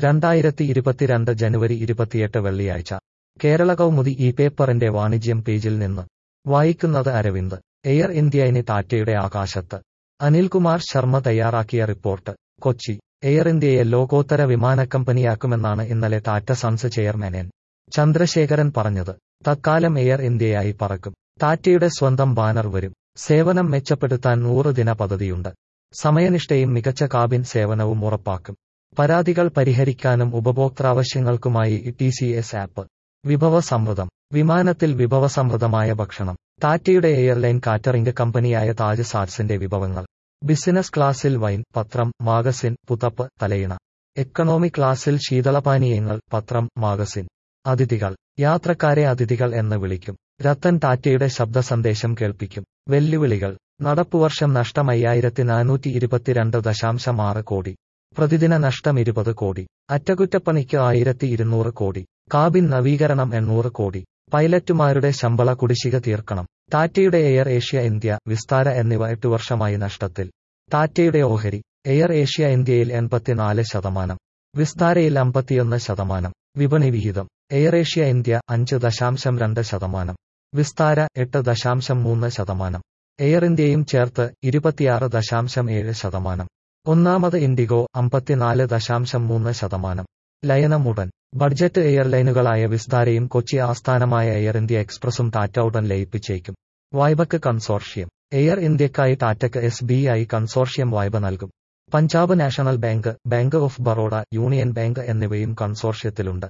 രണ്ടായിരത്തി ഇരുപത്തിരണ്ട് ജനുവരി ഇരുപത്തിയെട്ട് വെള്ളിയാഴ്ച കേരള കൗമുദി ഈ പേപ്പറിന്റെ വാണിജ്യം പേജിൽ നിന്ന് വായിക്കുന്നത് അരവിന്ദ് എയർ ഇന്ത്യ ഇനി ടാറ്റയുടെ ആകാശത്ത് അനിൽകുമാർ ശർമ്മ തയ്യാറാക്കിയ റിപ്പോർട്ട് കൊച്ചി എയർ ഇന്ത്യയെ ലോകോത്തര വിമാനക്കമ്പനിയാക്കുമെന്നാണ് ഇന്നലെ Tata sons chairman N Chandrasekharan പറഞ്ഞത് തത്കാലം എയർ ഇന്ത്യയായി പറക്കും ടാറ്റയുടെ സ്വന്തം ബാനർ വരും സേവനം മെച്ചപ്പെടുത്താൻ നൂറ് ദിന പദ്ധതിയുണ്ട് സമയനിഷ്ഠയും മികച്ച കാബിൻ സേവനവും ഉറപ്പാക്കും പരാതികൾ പരിഹരിക്കാനും ഉപഭോക്താവശ്യങ്ങൾക്കുമായി ടി സി എസ് ആപ്പ് വിഭവസമൃദ്ധം വിമാനത്തിൽ വിഭവസമൃദ്ധമായ ഭക്ഷണം ടാറ്റയുടെ എയർലൈൻ കാറ്ററിംഗ് കമ്പനിയായ താജ് സാറ്റ്സിന്റെ വിഭവങ്ങൾ ബിസിനസ് ക്ലാസ്സിൽ വൈൻ പത്രം മാഗസിൻ പുതപ്പ് തലയിണ എക്കണോമി ക്ലാസ്സിൽ ശീതളപാനീയങ്ങൾ പത്രം മാഗസിൻ അതിഥികൾ യാത്രക്കാരെ അതിഥികൾ എന്ന് വിളിക്കും രത്തൻ ടാറ്റയുടെ ശബ്ദ സന്ദേശം കേൾപ്പിക്കും വെല്ലുവിളികൾ നടപ്പുവർഷം നഷ്ടം അയ്യായിരത്തി നാനൂറ്റി ഇരുപത്തിരണ്ട് ദശാംശം ആറ് കോടി പ്രതിദിന നഷ്ടം ഇരുപത് കോടി അറ്റകുറ്റപ്പണിക്ക് ആയിരത്തി ഇരുന്നൂറ് കോടി കാബിൻ നവീകരണം എണ്ണൂറ് കോടി പൈലറ്റുമാരുടെ ശമ്പള കുടിശ്ശിക തീർക്കണം ടാറ്റയുടെ എയർ ഏഷ്യ ഇന്ത്യ വിസ്താര എന്നിവ എട്ട് വർഷമായി നഷ്ടത്തിൽ ടാറ്റയുടെ ഓഹരി എയർ ഏഷ്യ ഇന്ത്യയിൽ എൺപത്തിനാല് ശതമാനം വിസ്താരയിൽ അമ്പത്തിയൊന്ന് ശതമാനം വിപണി വിഹിതം എയർ ഏഷ്യ ഇന്ത്യ അഞ്ച് ദശാംശം രണ്ട് ശതമാനം വിസ്താര എട്ട് ദശാംശം മൂന്ന് ശതമാനം എയർ ഇന്ത്യയും ചേർത്ത് ഇരുപത്തിയാറ് ദശാംശം ഏഴ് ശതമാനം ഒന്നാമത് ഇൻഡിഗോ അമ്പത്തിനാല് ദശാംശം മൂന്ന് ശതമാനം ലയനം ഉടൻ ബഡ്ജറ്റ് എയർലൈനുകളായ വിസ്താരയും കൊച്ചി ആസ്ഥാനമായ എയർ ഇന്ത്യ എക്സ്പ്രസും ടാറ്റ ഉടൻ ലയിപ്പിച്ചേക്കും വായ്പക്ക് കൺസോർഷ്യം എയർ ഇന്ത്യക്കായി ടാറ്റയ്ക്ക് എസ് ബി ഐ കൺസോർഷ്യം വായ്പ നൽകും Punjab national bank bank of Baroda union bank എന്നിവയും കൺസോർഷ്യത്തിലുണ്ട്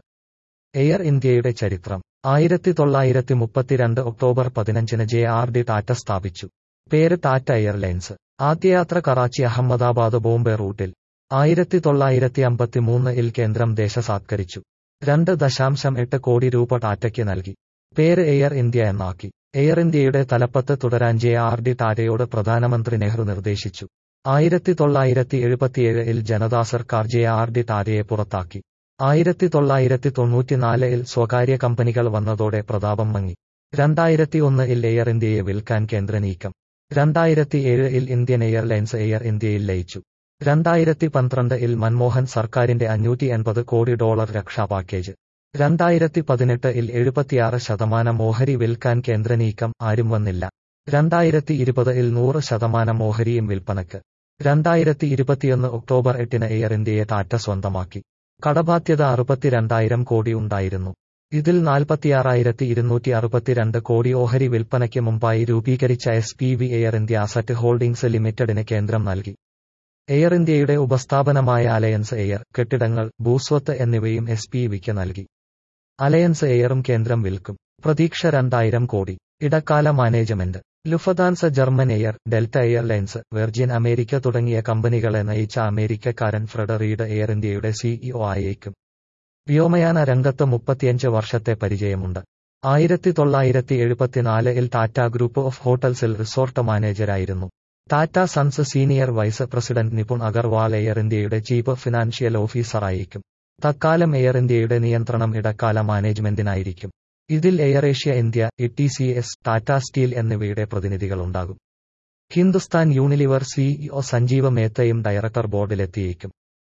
എയർ ഇന്ത്യയുടെ ചരിത്രം ആയിരത്തി തൊള്ളായിരത്തി മുപ്പത്തിരണ്ട് ഒക്ടോബർ പതിനഞ്ചിന് ജെ ആർ ഡി ടാറ്റ സ്ഥാപിച്ചു പേര് ടാറ്റ എയർലൈൻസ് ആദ്യയാത്ര കറാച്ചി അഹമ്മദാബാദ് ബോംബെ റൂട്ടിൽ ആയിരത്തി തൊള്ളായിരത്തി അമ്പത്തിമൂന്ന് ഇൽ കേന്ദ്രം ദേശസാത്കരിച്ചു രണ്ട് ദശാംശം എട്ട് കോടി രൂപ ടാറ്റയ്ക്ക് നൽകി പേര് എയർ ഇന്ത്യ എന്നാക്കി എയർ ഇന്ത്യയുടെ തലപ്പത്ത് തുടരാൻ ജെ ആർ ഡി ടാറ്റയോട് പ്രധാനമന്ത്രി നെഹ്റു നിർദ്ദേശിച്ചു ആയിരത്തി തൊള്ളായിരത്തി എഴുപത്തിയേഴ് ഇൽ ജനതാ സർക്കാർ ജെ ആർ ഡി ടാറ്റയെ പുറത്താക്കി ആയിരത്തി തൊള്ളായിരത്തി തൊണ്ണൂറ്റിനാല് ഇൽ സ്വകാര്യ കമ്പനികൾ വന്നതോടെ പ്രതാപം മങ്ങി രണ്ടായിരത്തി ഒന്ന് ഇൽ എയർ ഇന്ത്യയെ വിൽക്കാൻ കേന്ദ്ര നീക്കം രണ്ടായിരത്തി ഏഴ് ഇൽ ഇന്ത്യൻ എയർലൈൻസ് എയർ ഇന്ത്യയിൽ ലയിച്ചു രണ്ടായിരത്തി പന്ത്രണ്ട് ഇൽ മൻമോഹൻ സർക്കാരിന്റെ അഞ്ഞൂറ്റി എൺപത് കോടി ഡോളർ രക്ഷാ പാക്കേജ് രണ്ടായിരത്തി പതിനെട്ട് ഇൽ എഴുപത്തിയാറ് ശതമാനം ഓഹരി വിൽക്കാൻ കേന്ദ്ര നീക്കം ആരും വന്നില്ല രണ്ടായിരത്തി ഇരുപത് ഇൽ നൂറ് ശതമാനം ഓഹരിയും വിൽപ്പനക്ക് രണ്ടായിരത്തി ഇരുപത്തിയൊന്ന് ഒക്ടോബർ എട്ടിന് എയർ ഇന്ത്യയെ ടാറ്റ സ്വന്തമാക്കി കടബാധ്യത അറുപത്തിരണ്ടായിരം കോടി ഉണ്ടായിരുന്നു ഇതിൽ നാൽപ്പത്തിയാറായിരത്തി ഇരുന്നൂറ്റി അറുപത്തിരണ്ട് കോടി ഓഹരി വിൽപ്പനയ്ക്ക് മുമ്പായി രൂപീകരിച്ച S P V air India asset holdings ലിമിറ്റഡിന് കേന്ദ്രം നൽകി എയർ ഇന്ത്യയുടെ ഉപസ്ഥാപനമായ അലയൻസ് എയർ കെട്ടിടങ്ങൾ ഭൂസ്വത്ത് എന്നിവയും എസ് പി വിക്ക് നൽകി അലയൻസ് എയറും കേന്ദ്രം വിൽക്കും പ്രതീക്ഷ രണ്ടായിരം കോടി ഇടക്കാല management Lufthansa German air Delta airlines Virgin America തുടങ്ങിയ കമ്പനികളെ നയിച്ച അമേരിക്കക്കാരൻ ഫ്രെഡറീഡ് എയർ ഇന്ത്യയുടെ സിഇഒ ആയേക്കും വ്യോമയാന രംഗത്ത് മുപ്പത്തിയഞ്ച് വർഷത്തെ പരിചയമുണ്ട് ആയിരത്തി തൊള്ളായിരത്തി എഴുപത്തിനാലിൽ ടാറ്റ ഗ്രൂപ്പ് ഓഫ് ഹോട്ടൽസിൽ റിസോർട്ട് മാനേജരായിരുന്നു Tata sons senior vice president Nipun Agarwal air ഇന്ത്യയുടെ ചീഫ് ഫിനാൻഷ്യൽ ഓഫീസറായിരിക്കും തത്കാലം എയർ ഇന്ത്യയുടെ നിയന്ത്രണം ഇടക്കാല മാനേജ്മെന്റിനായിരിക്കും ഇതിൽ air Asia India E C S Tata steel എന്നിവയുടെ പ്രതിനിധികളുണ്ടാകും ഹിന്ദുസ്ഥാൻ യൂണിലിവർ സിഇഒ സഞ്ജീവ മേത്തയും ഡയറക്ടർ ബോർഡിലെത്തിയേക്കും